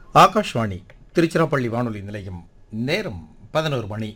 ஆகாஷ்வாணி திருச்சிராப்பள்ளி வானொலி நிலையம் நேரம் பதினோரு மணி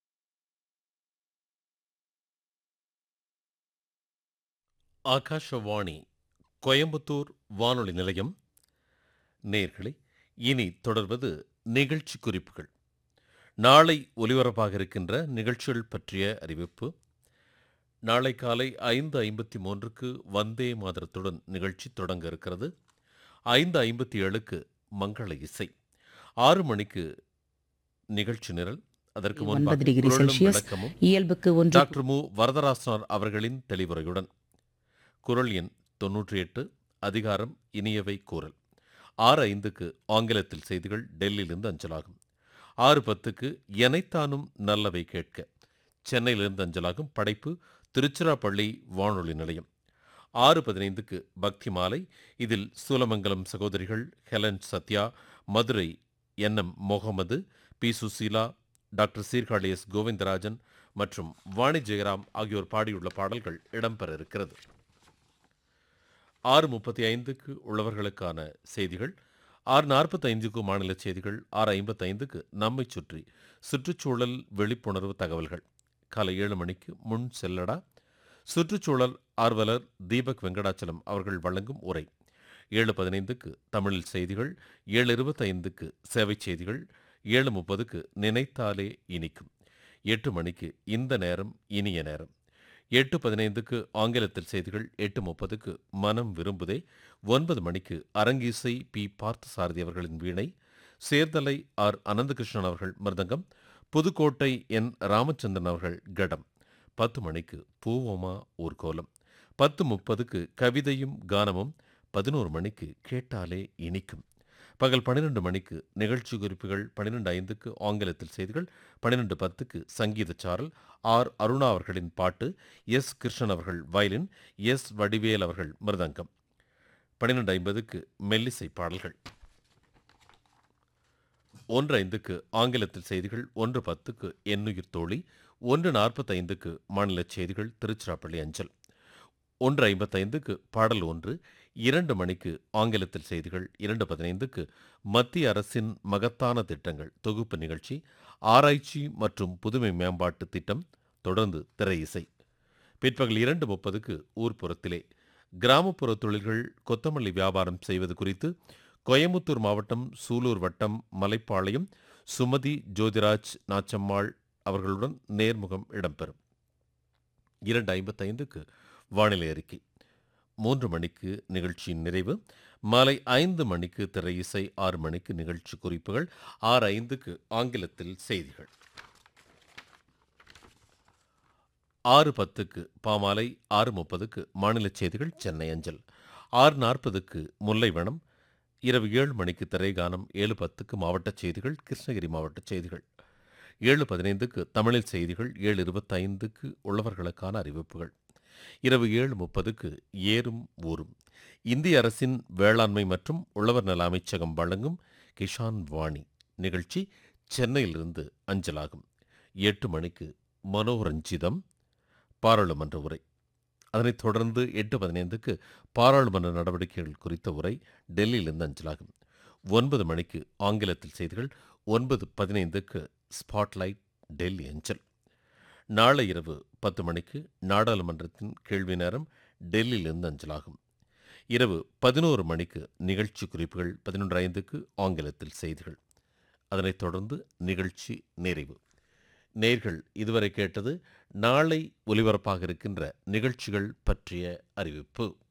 ஆகாஷவாணி கோயம்புத்தூர் வானொலி நிலையம் நேர்களே இனி தொடர்வது நிகழ்ச்சி குறிப்புகள் நாளை ஒலிபரப்பாக இருக்கின்ற நிகழ்ச்சிகள் பற்றிய அறிவிப்பு நாளை காலை ஐந்து ஐம்பத்தி மூன்றுக்கு வந்தே மாதரத்துடன் நிகழ்ச்சி தொடங்க இருக்கிறது ஐந்து ஐம்பத்தி ஏழுக்கு மங்கள இசை ஆறு மணிக்கு நிகழ்ச்சி நிரல் அதற்கு ஒன்பது முன்பாக டிகிரி குரலும் செல்சியஸ் விளக்கமும் இயல்புக்கு ஒன்று டாக்டர் மு வரதராசனார் அவர்களின் தெளிவுரையுடன் குரல் எண் தொன்னூற்றி எட்டு அதிகாரம் இனியவை கூறல் ஆறு ஐந்துக்கு ஆங்கிலத்தில் செய்திகள் டெல்லியிலிருந்து அஞ்சலாகும் ஆறு பத்துக்கு எனைத்தானும் நல்லவை கேட்க சென்னையிலிருந்து அஞ்சலாகும் படைப்பு திருச்சிராப்பள்ளி வானொலி நிலையம் ஆறு பதினைந்துக்கு பக்தி மாலை இதில் சூலமங்கலம் சகோதரிகள் Helen Sathya Madurai N M Mohammed P Susheela doctor Sirkazhi S Govindarajan மற்றும் வாணி ஜெயராம் ஆகியோர் பாடியுள்ள பாடல்கள் இடம்பெற இருக்கிறது ஆறு முப்பத்தி ஐந்துக்கு உழவர்களுக்கான செய்திகள் ஆறு நாற்பத்தைந்துக்கு மாநில செய்திகள் ஆறு ஐம்பத்தைந்துக்கு நம்மை சுற்றி சுற்றுச்சூழல் விழிப்புணர்வு தகவல்கள் காலை ஏழு மணிக்கு முன் செல்லடா சுற்றுச்சூழல் ஆர்வலர் தீபக் வெங்கடாச்சலம் அவர்கள் வழங்கும் உரை ஏழு பதினைந்துக்கு தமிழில் செய்திகள் ஏழு இருபத்தைந்துக்கு சேவை செய்திகள் ஏழு முப்பதுக்கு நினைத்தாலே இனிக்கும் எட்டு மணிக்கு இந்த நேரம் இனிய நேரம் எட்டு பதினைந்துக்கு ஆங்கிலத்தில் செய்திகள் எட்டு முப்பதுக்கு மனம் விரும்புதே ஒன்பது மணிக்கு அரங்கீசை பி பார்த்தசாரதி அவர்களின் வீணை சேர்தலை ஆர் அனந்தகிருஷ்ணன் அவர்கள் மிருதங்கம் புதுக்கோட்டை என் ராமச்சந்திரன் அவர்கள் கடம் பத்து மணிக்கு பூவோமா ஊர்கோலம் பத்து முப்பதுக்கு கவிதையும் கானமும் பதினோரு மணிக்கு கேட்டாலே இனிக்கும் பகல் பன்னிரண்டு மணிக்கு நிகழ்ச்சி குறிப்புகள் பன்னிரெண்டு ஐந்துக்கு ஆங்கிலத்தில் செய்திகள் பன்னிரெண்டு பத்துக்கு சங்கீத சாரல் ஆர் அருணா அவர்களின் பாட்டு எஸ் கிருஷ்ணன் அவர்கள் வயலின் எஸ் வடிவேல் அவர்கள் மிருதங்கம் பன்னிரெண்டு ஐம்பதுக்கு மெல்லிசை பாடல்கள் ஒன்று ஐந்துக்கு ஆங்கிலத்தில் செய்திகள் ஒன்று பத்துக்கு எண்ணுயிர் தோழி ஒன்று நாற்பத்தைந்துக்கு மாநில செய்திகள் திருச்சிராப்பள்ளி அஞ்சல் ஒன்று ஐம்பத்தைந்துக்கு பாடல் ஒன்று இரண்டு மணிக்கு ஆங்கிலத்தில் செய்திகள் இரண்டு பதினைந்துக்கு மத்திய அரசின் மகத்தான திட்டங்கள் தொகுப்பு நிகழ்ச்சி ஆராய்ச்சி மற்றும் புதுமை மேம்பாட்டு திட்டம் தொடர்ந்து திரை இசை பிற்பகல் இரண்டு முப்பதுக்கு ஊர்ப்புறத்திலே கிராமப்புற தொழில்கள் கொத்தமல்லி வியாபாரம் செய்வது குறித்து கோயமுத்தூர் மாவட்டம் சூலூர் வட்டம் மலைப்பாளையம் சுமதி ஜோதிராஜ் நாச்சம்மாள் அவர்களுடன் நேர்முகம் இடம்பெறும் இரண்டு ஐம்பத்தைந்துக்கு வானிலை அறிக்கை மூன்று மணிக்கு நிகழ்ச்சியின் நிறைவு மாலை ஐந்து மணிக்கு திரை இசை ஆறு மணிக்கு நிகழ்ச்சி குறிப்புகள் ஆறு ஐந்துக்கு ஆங்கிலத்தில் செய்திகள் ஆறு பத்துக்கு பாமாலை ஆறு முப்பதுக்கு மாநில செய்திகள் சென்னை அஞ்சல் ஆறு நாற்பதுக்கு முல்லைவனம் இரவு ஏழு மணிக்கு திரைகானம் ஏழு பத்துக்கு மாவட்ட செய்திகள் கிருஷ்ணகிரி மாவட்ட செய்திகள் ஏழு பதினைந்துக்கு தமிழில் செய்திகள் ஏழு இருபத்தைந்துக்கு உழவர்களுக்கான அறிவிப்புகள் இரவு ஏழு முப்பதுக்கு ஏறும் ஊரும் இந்திய அரசின் வேளாண்மை மற்றும் உழவர் நல அமைச்சகம் வழங்கும் கிஷான் வாணி நிகழ்ச்சி சென்னையிலிருந்து அஞ்சலாகும் எட்டு மணிக்கு மனோரஞ்சிதம் பாராளுமன்ற உரை அதனைத் தொடர்ந்து எட்டு பதினைந்துக்கு பாராளுமன்ற நடவடிக்கைகள் குறித்த உரை டெல்லியிலிருந்து அஞ்சலாகும் ஒன்பது மணிக்கு ஆங்கிலத்தில் செய்திகள் ஒன்பது பதினைந்துக்கு ஸ்பாட்லைட் டெல்லி அஞ்சல் நாளை இரவு பத்து மணிக்கு நாடாளுமன்றத்தின் கேள்வி நேரம் டெல்லியிலிருந்து அஞ்சலாகும் இரவு பதினோரு மணிக்கு நிகழ்ச்சி குறிப்புகள் பதினொன்று ஐந்துக்கு ஆங்கிலத்தில் செய்திகள் அதனைத் தொடர்ந்து நிகழ்ச்சி நிறைவு நேர்கள் இதுவரை கேட்டது நாளை ஒலிபரப்பாக இருக்கின்ற நிகழ்ச்சிகள் பற்றிய அறிவிப்பு